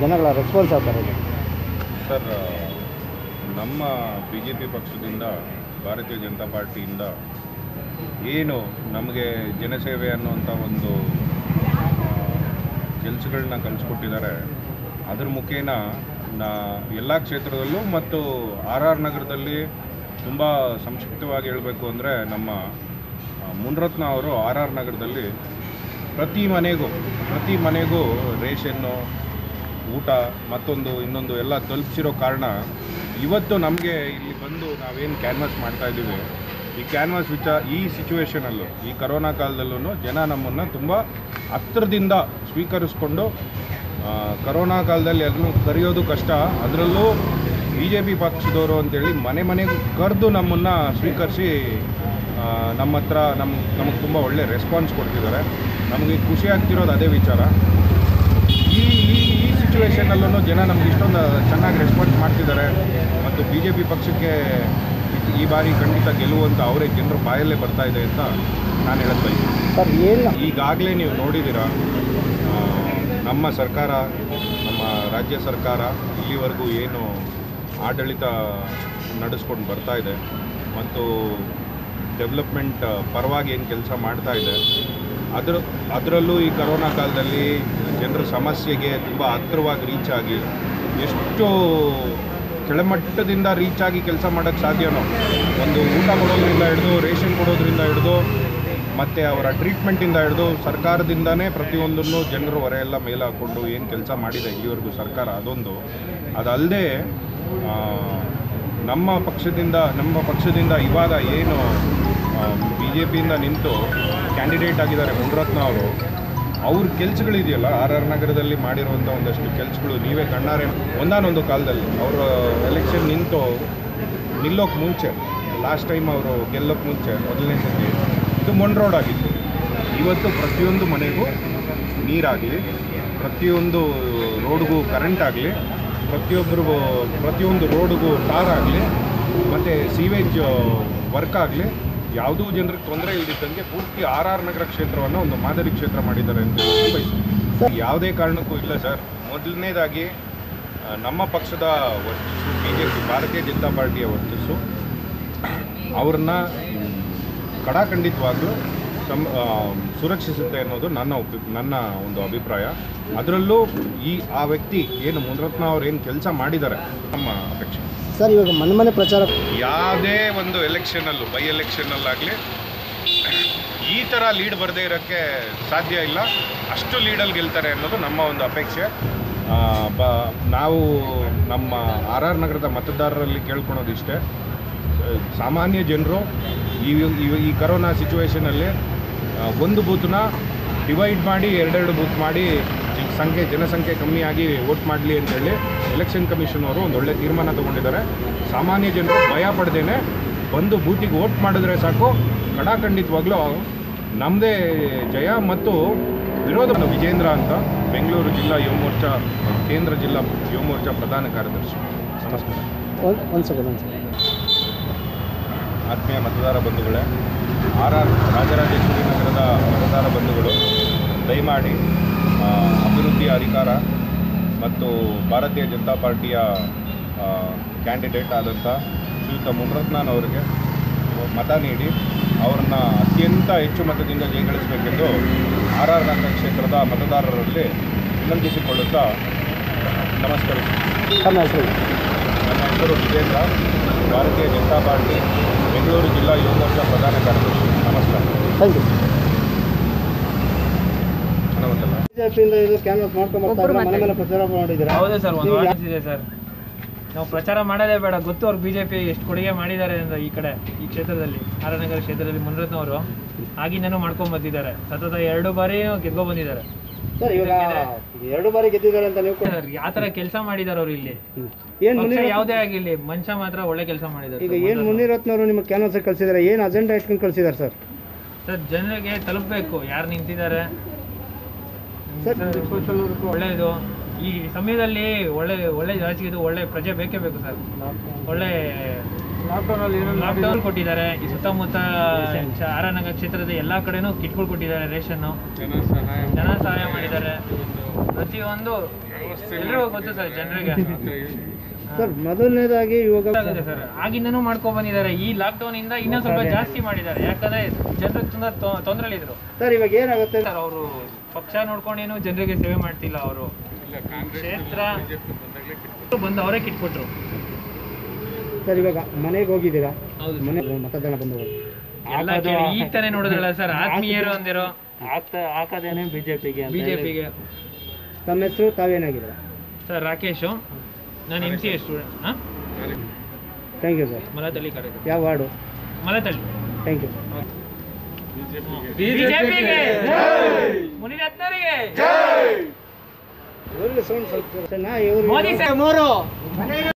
ಜನಗಳ ರೆಸ್ಪಾನ್ಸ್ ಯಾವ ಥರ ಇದೆ ಸರ್ ನಮ್ಮ ಬಿ ಜೆ ಪಿ ಪಕ್ಷದಿಂದ ಭಾರತೀಯ ಜನತಾ ಪಾರ್ಟಿಯಿಂದ ಏನು ನಮಗೆ ಜನಸೇವೆ ಅನ್ನುವಂಥ ಒಂದು ಕೆಲಸಗಳನ್ನ ಕಲಿಸ್ಕೊಟ್ಟಿದ್ದಾರೆ ಅದ್ರ ಮುಖೇನ ನಾ ಎಲ್ಲ ಕ್ಷೇತ್ರದಲ್ಲೂ ಮತ್ತು ಆರ್ ಆರ್ ನಗರದಲ್ಲಿ ತುಂಬ ಸಂಕ್ಷಿಪ್ತವಾಗಿ ಹೇಳಬೇಕು ಅಂದರೆ ನಮ್ಮ ಆ, ಮುನ್ರತ್ನ ಅವರು ಆರ್ ಆರ್ ನಗರದಲ್ಲಿ ಪ್ರತಿ ಮನೆಗೂ ಪ್ರತಿ ಮನೆಗೂ ರೇಷನ್ನು ಊಟ ಮತ್ತೊಂದು ಇನ್ನೊಂದು ಎಲ್ಲ ತಲುಪಿಸಿರೋ ಕಾರಣ ಇವತ್ತು ನಮಗೆ ಇಲ್ಲಿ ಬಂದು ನಾವೇನು ಕ್ಯಾನ್ವಾಸ್ ಮಾಡ್ತಾ ಇದ್ದೀವಿ ಈ ಕ್ಯಾನ್ವಾಸ್ ವಿಚ ಈ ಸಿಚುವೇಶನಲ್ಲೂ ಈ ಕರೋನಾ ಕಾಲದಲ್ಲೂ ಜನ ನಮ್ಮನ್ನು ತುಂಬ ಹತ್ತಿರದಿಂದ ಸ್ವೀಕರಿಸ್ಕೊಂಡು ಆ, ಕರೋನಾ ಕಾಲದಲ್ಲಿ ಎಲ್ಲರೂ ಕರೆಯೋದು ಕಷ್ಟ ಅದರಲ್ಲೂ ಬಿ ಜೆ ಪಿ ಪಕ್ಷದವರು ಅಂತೇಳಿ ಮನೆ ಮನೆಗೆ ಕರೆದು ನಮ್ಮನ್ನು ಸ್ವೀಕರಿಸಿ ಆ, ನಮ್ಮ ಹತ್ರ ನಮ್ಮ ನಮಗೆ ತುಂಬ ಒಳ್ಳೆ ರೆಸ್ಪಾನ್ಸ್ ಕೊಡ್ತಿದ್ದಾರೆ ನಮಗೆ ಖುಷಿ ಆಗ್ತಿರೋದು ಅದೇ ವಿಚಾರ ಈ ಈ ಈ ಸಿಚುವೇಶನಲ್ಲೂ ಜನ ನಮ್ಗೆ ಇಷ್ಟೊಂದು ಚೆನ್ನಾಗಿ ರೆಸ್ಪಾನ್ಸ್ ಮಾಡ್ತಿದ್ದಾರೆ ಮತ್ತು ಬಿ ಜೆ ಪಿ ಪಕ್ಷಕ್ಕೆ ಈ- ಈ ಬಾರಿ ಖಂಡಿತ ಗೆಲುವಂತ ಅವರೇ ಜನರ ಬಾಯಲ್ಲೇ ಬರ್ತಾ ಇದೆ ಅಂತ ನಾನು ಹೇಳಕ್ ಬಯಸ್ತೀನಿ ಸರ್ ಏನು ಈಗಾಗಲೇ ನೀವು ನೋಡಿದ್ದೀರಾ ಆ, ನಮ್ಮ ಸರ್ಕಾರ ನಮ್ಮ ರಾಜ್ಯ ಸರ್ಕಾರ ಇಲ್ಲಿವರೆಗೂ ಏನು ಆಡಳಿತ ನಡೆಸ್ಕೊಂಡು ಬರ್ತಾ ಇದೆ ಮತ್ತು ಡೆವಲಪ್ಮೆಂಟ್ ಪರವಾಗಿ ಏನು ಕೆಲಸ ಮಾಡ್ತಾ ಇದೆ ಅದರ ಅದರಲ್ಲೂ ಈ ಕರೋನಾ ಕಾಲದಲ್ಲಿ ಜನರ ಸಮಸ್ಯೆಗೆ ತುಂಬ ಹತ್ತಿರವಾಗಿ ರೀಚ್ ಆಗಿ ಎಷ್ಟು ಕೆಳಮಟ್ಟದಿಂದ ರೀಚ್ ಆಗಿ ಕೆಲಸ ಮಾಡೋಕ್ಕೆ ಸಾಧ್ಯನೋ ಒಂದು ಊಟ ಕೊಡೋದ್ರಿಂದ ಹಿಡಿದು ರೇಷನ್ ಕೊಡೋದ್ರಿಂದ ಹಿಡಿದು ಮತ್ತು ಅವರ ಟ್ರೀಟ್ಮೆಂಟಿಂದ ಹಿಡಿದು ಸರ್ಕಾರದಿಂದನೇ ಪ್ರತಿಯೊಂದನ್ನು ಜನರು ಹೊರೆ ಎಲ್ಲ ಮೇಲೆ ಹಾಕ್ಕೊಂಡು ಏನು ಕೆಲಸ ಮಾಡಿದೆ ಇಲ್ಲಿವರೆಗೂ ಸರ್ಕಾರ ಅದೊಂದು ಅದಲ್ಲದೆ ನಮ್ಮ ಪಕ್ಷದಿಂದ ನಮ್ಮ ಪಕ್ಷದಿಂದ ಇವಾಗ ಏನು ಬಿ ಜೆ ಪಿಯಿಂದ ನಿಂತು ಕ್ಯಾಂಡಿಡೇಟ್ ಆಗಿದ್ದಾರೆ ಮುನ್ರತ್ನ ಅವರು ಅವ್ರ ಕೆಲಸಗಳಿದೆಯಲ್ಲ ಆರ್ ಆರ್ ನಗರದಲ್ಲಿ ಮಾಡಿರುವಂಥ ಒಂದಷ್ಟು ಕೆಲಸಗಳು ನೀವೇ ಕಣ್ಣಾರೆ ಒಂದಾನೊಂದು ಕಾಲದಲ್ಲಿ ಅವರು ಎಲೆಕ್ಷನ್ ನಿಂತು ನಿಲ್ಲೋಕೆ ಮುಂಚೆ ಲಾಸ್ಟ್ ಟೈಮ್ ಅವರು ಗೆಲ್ಲೋಕೆ ಮುಂಚೆ ಮೊದಲನೇ ಸತಿ ಇದು ಮೊನ್ ರೋಡ್ ಆಗಿತ್ತು ಇವತ್ತು ಪ್ರತಿಯೊಂದು ಮನೆಗೂ ನೀರಾಗಲಿ ಪ್ರತಿಯೊಂದು ರೋಡ್ಗೂ ಕರೆಂಟ್ ಆಗಲಿ ಪ್ರತಿಯೊಬ್ಬರಿಗೂ ಪ್ರತಿಯೊಂದು ರೋಡ್ಗೂ ಟಾರ್ ಆಗಲಿ ಮತ್ತು ಸೀವೇಜ್ ವರ್ಕ್ ಆಗಲಿ ಯಾವುದೂ ಜನರಿಗೆ ತೊಂದರೆ ಇಲ್ದಿದ್ದಂಗೆ ಪೂರ್ತಿ ಆರ್ ಆರ್ ನಗರ ಕ್ಷೇತ್ರವನ್ನು ಒಂದು ಮಾದರಿ ಕ್ಷೇತ್ರ ಮಾಡಿದ್ದಾರೆ ಅಂತ ಹೇಳಕ್ಕೆ ಬಯಸ್ತೀನಿ ಯಾವುದೇ ಕಾರಣಕ್ಕೂ ಇಲ್ಲ ಸರ್ ಮೊದಲನೇದಾಗಿ ಆ, ನಮ್ಮ ಪಕ್ಷದ ವರ್ಚಸ್ಸು ಬಿ ಜೆ ಪಿ ಭಾರತೀಯ ಜನತಾ ಪಾರ್ಟಿಯ ವರ್ಚಸ್ಸು ಅವ್ರನ್ನ ಕಡಾಖಂಡಿತವಾಗ್ಲೂ ಸಂ ಆ, ಸುರಕ್ಷಿಸುತ್ತೆ ಅನ್ನೋದು ನನ್ನ ಒಪಿ ನನ್ನ ಒಂದು ಅಭಿಪ್ರಾಯ ಅದರಲ್ಲೂ ಈ ಆ ವ್ಯಕ್ತಿ ಏನು ಮುನ್ರತ್ನ ಅವ್ರು ಏನು ಕೆಲಸ ಮಾಡಿದ್ದಾರೆ ನಮ್ಮ ಅಪೇಕ್ಷೆ ಸರ್ ಇವಾಗ ಮನೆ ಮನೆ ಪ್ರಚಾರ ಯಾವುದೇ ಒಂದು ಎಲೆಕ್ಷನಲ್ಲೂ ಬೈ ಎಲೆಕ್ಷನಲ್ಲಾಗಲಿ ಈ ಥರ ಲೀಡ್ ಬರದೇ ಇರೋಕ್ಕೆ ಸಾಧ್ಯ ಇಲ್ಲ ಅಷ್ಟು ಲೀಡಲ್ಲಿ ಗೆಲ್ತಾರೆ ಅನ್ನೋದು ನಮ್ಮ ಒಂದು ಅಪೇಕ್ಷೆ ಆ, ಬ ನಾವು ನಮ್ಮ ಆರ್ ಆರ್ ನಗರದ ಮತದಾರರಲ್ಲಿ ಕೇಳ್ಕೊಳೋದಿಷ್ಟೇ ಸಾಮಾನ್ಯ ಜನರು ಈ ಈ- ಈ ಕರೋನಾ ಸಿಚುವೇಶನಲ್ಲಿ ಒಂದು ಬೂತ್ನ ಡಿವೈಡ್ ಮಾಡಿ ಎರಡೆರಡು ಬೂತ್ ಮಾಡಿ ಈ ಸಂಖ್ಯೆ ಜನಸಂಖ್ಯೆ ಕಮ್ಮಿಯಾಗಿ ವೋಟ್ ಮಾಡಲಿ ಅಂತೇಳಿ ಎಲೆಕ್ಷನ್ ಕಮಿಷನ್ ಅವರು ಒಂದು ಒಳ್ಳೆ ತೀರ್ಮಾನ ತಗೊಂಡಿದ್ದಾರೆ ಸಾಮಾನ್ಯ ಜನರು ಭಯ ಪಡ್ದೇನೆ ಬಂದು ಬೂತಿಗೆ ವೋಟ್ ಮಾಡಿದ್ರೆ ಸಾಕು ಕಡಾಖಂಡಿತವಾಗ್ಲೂ ನಮ್ಮದೇ ಜಯ ಮತ್ತು ವಿರೋಧ ವಿಜೇಂದ್ರ ಅಂತ ಬೆಂಗಳೂರು ಜಿಲ್ಲಾ ಯುವ ಮೋರ್ಚಾ ಕೇಂದ್ರ ಜಿಲ್ಲಾ ಯುವ ಮೋರ್ಚಾ ಪ್ರಧಾನ ಕಾರ್ಯದರ್ಶಿ ನಮಸ್ಕಾರ ಒಂದು ಒಂದು ಸೆಕೆಂಡ್ ಒಂದು ಸೆಕೆಂಡ್ ಆತ್ಮೀಯ ಮತದಾರ ಬಂಧುಗಳೇ ಆರ್ ಆರ್ ರಾಜರಾಜೇಶ್ವರಿ ನಗರದ ಮತದಾರ ಬಂಧುಗಳು ದಯಮಾಡಿ ಆ, ಅಭಿವೃದ್ಧಿಯ ಅಧಿಕಾರ ಮತ್ತು ಭಾರತೀಯ ಜನತಾ ಪಾರ್ಟಿಯ ಕ್ಯಾಂಡಿಡೇಟ್ ಆದಂಥ ಶ್ರೀಯುತ ಮುನ್ರತ್ನನ್ ಅವರಿಗೆ ಮತ ನೀಡಿ ಅವ್ರನ್ನ ಅತ್ಯಂತ ಹೆಚ್ಚು ಮತದಿಂದ ಜಯಗಳಿಸಬೇಕೆಂದು ಆರ್ ಆರ್ ನಗರ ಕ್ಷೇತ್ರದ ಮತದಾರರಲ್ಲಿ ವಿನಂತಿಸಿಕೊಳ್ಳುತ್ತಾ ನಮಸ್ಕರಿಸುತ್ತೇನೆ ತಮ್ಮ ಹೆಸರು ನನ್ನ ಹೆಸರು ವಿಜೇಂದ್ರ ಭಾರತೀಯ ಜನತಾ ಪಾರ್ಟಿ ಬೆಂಗಳೂರು ಜಿಲ್ಲಾ ಯುವ ಮೋರ್ಚಾ ಪ್ರಧಾನ ಕಾರ್ಯದರ್ಶಿ ನಮಸ್ಕಾರ ಥ್ಯಾಂಕ್ ಯು ನಮಸ್ಕಾರ ಬಿಜೆಪಿಯಿಂದ ಇದು ಕ್ಯಾನ್ವಾಸ್ ಮಾಡ್ಕೊಂಡು ಬರ್ತಾ ಇದ್ದಾರೆ ಮನೆ ಮೇಲೆ ಪ್ರಚಾರ ಮಾಡಿದ್ದೀರಾ ಹೌದು ಸರ್ ಒಂದು ನೀವು ಯಾ- ವಾರ್ಡ್ ಇದೆ ಸರ್ ನಾವು ಪ್ರಚಾರ ಮಾಡೋದೇ ಬೇಡ ಗೊತ್ತು ಅವ್ರು ಬಿಜೆಪಿ ಎಷ್ಟು ಕೊಡುಗೆ ಮಾಡಿದ್ದಾರೆ ಅಂತ ಈ ಕಡೆ ಈ ಕ್ಷೇತ್ರದಲ್ಲಿ ಆರನಗರ ಕ್ಷೇತ್ರದಲ್ಲಿ ಮುನ್ರತ್ನವರು ಆಗಿಂದನೂ ಮಾಡ್ಕೊಂಡ್ ಬಂದಿದ್ದಾರೆ ಸತತ ಎರಡು ಬಾರಿ ಗೆದ್ಕೊ ಬಂದಿದ್ದಾರೆ ಸರ್ ಇವಾಗ ಎರಡು ಬಾರಿ ಗೆದ್ದಿದ್ದಾರೆ ಅಂತ ನೀವು ಕೂಡ ಸರ್ ಯಾವ ತರ ಕೆಲಸ ಮಾಡಿದ್ದಾರೆ ಅವ್ರು ಇಲ್ಲಿ ಏನು ಪಕ್ಷ ಮುನಿರತ್ನ ಯಾವುದೇ ಆಗಿರ್ಲಿ ಮನುಷ್ಯ ಮಾತ್ರ ಒಳ್ಳೆ ಕೆಲಸ ಮಾಡಿದ್ದಾರೆ ಈಗ ಏನು ಮುನಿರತ್ನವರು ನಿಮಗೆ ಕ್ಯಾನ್ವಾಸ್ ಕಳಿಸಿದ್ದಾರೆ ಏನು ಅಜೆಂಡಾ ಇಟ್ಕೊಂಡು ಕಳಿಸಿದ್ದಾರೆ ಸರ್ ಸರ್ ಜನರಿಗೆ ತಲುಪಬೇಕು ಯಾರು ನಿಂತಿದ್ದಾರೆ ಸರ್ ಒಳ್ಳೆಯದು ಈ ಸಮಯದಲ್ಲಿ ಒಳ್ಳೆ ಒಳ್ಳೆ ರಾಜಕೀಯದು ಒಳ್ಳೆ ಪ್ರಜೆ ಬೇಕೇ ಬೇಕು ಸರ್ ಒಳ್ಳೆ ಲಾಕ್ಡೌನ್ ಕೊಟ್ಟಿದ್ದಾರೆ ಈ ಸುತ್ತಮುತ್ತ ಚ- ಆರನಗರ ಕ್ಷೇತ್ರದ ಎಲ್ಲಾ ಕಡೆನೂ ಕಿಟ್ಗಳು ಕೊಟ್ಟಿದ್ದಾರೆ ರೇಷನ್ನು ಜನ ಸಹಾಯ ಮಾಡಿದ್ದಾರೆ ಪ್ರತಿಯೊಂದು ಎಲ್ರಿಗೂ ಗೊತ್ತು ಸರ್ ಜನರಿಗೆ ಸರ್ ಮೊದಲನೇದಾಗಿ ಇವಾಗ ಗೊತ್ತಾಗುತ್ತೆ ಸರ್ ಆಗಿಂದನೂ ಮಾಡ್ಕೊಂಡ್ ಬಂದಿದ್ದಾರೆ ಈ ಲಾಕ್ಡೌನ್ ಇಂದ ಇನ್ನೂ ಸ್ವಲ್ಪ ಜಾಸ್ತಿ ಮಾಡಿದ್ದಾರೆ ಯಾಕಂದ್ರೆ ಜನರಿಗೆ ತುಂಬಾ ತೊಂದರೆಲಿದ್ರು ಸರ್ ಇವಾಗ ಏನಾಗುತ್ತೆ ಸರ್ ಅವರು ಪಕ್ಷ ನೋಡ್ಕೊಂಡೇನು ಜನರಿಗೆ ಸೇವೆ ಮಾಡ್ತಿಲ್ಲ ಅವರು ಕ್ಷೇತ್ರ ಬಂದು ಅವರೇ ಕಿಟ್ಕೊಟ್ರು ಸರ್ ಇವಾಗ ಮನೆಗೆ ಹೋಗಿದ್ದೀರಾ ಹೌದು ಮನೆ ಮತದಾನ ಬಂದು ಎಲ್ಲ ಕೇಳಿ ಈಗ ತಾನೇ ನೋಡಿದ್ರಲ್ಲ ಸರ್ ಆತ್ಮೀಯರು ಅಂದಿರೋ ಆಗ್ತಾ ಹಾಕೋದೇನೆ ಬಿಜೆಪಿಗೆ ಬಿಜೆಪಿಗೆ ತಮ್ಮ ಹೆಸರು ತಾವೇನಾಗಿದ್ದೀರಾ ಸರ್ ರಾಕೇಶು ನಾನು ಎಮ್ ಸಿ ಎ ಸ್ಟೂಡೆಂಟ್ ಹಾಂ ಥ್ಯಾಂಕ್ ಯು ಸರ್ ಮಲತಳ್ಳಿ ಕಡೆ ಯಾವ ವಾರ್ಡು ಮಲತಳ್ಳಿ ಥ್ಯಾಂಕ್ ಯು ಬಿಜೆಪಿಗೆ ಮುನಿರತ್ನರಿಗೆ ಇವ್ರಿಗೆ ಸೌಂಡ್ ಸ್ವಲ್ಪ ನಾ ಇವ್ರಿಗೆ ಮೋದಿ ಸರ್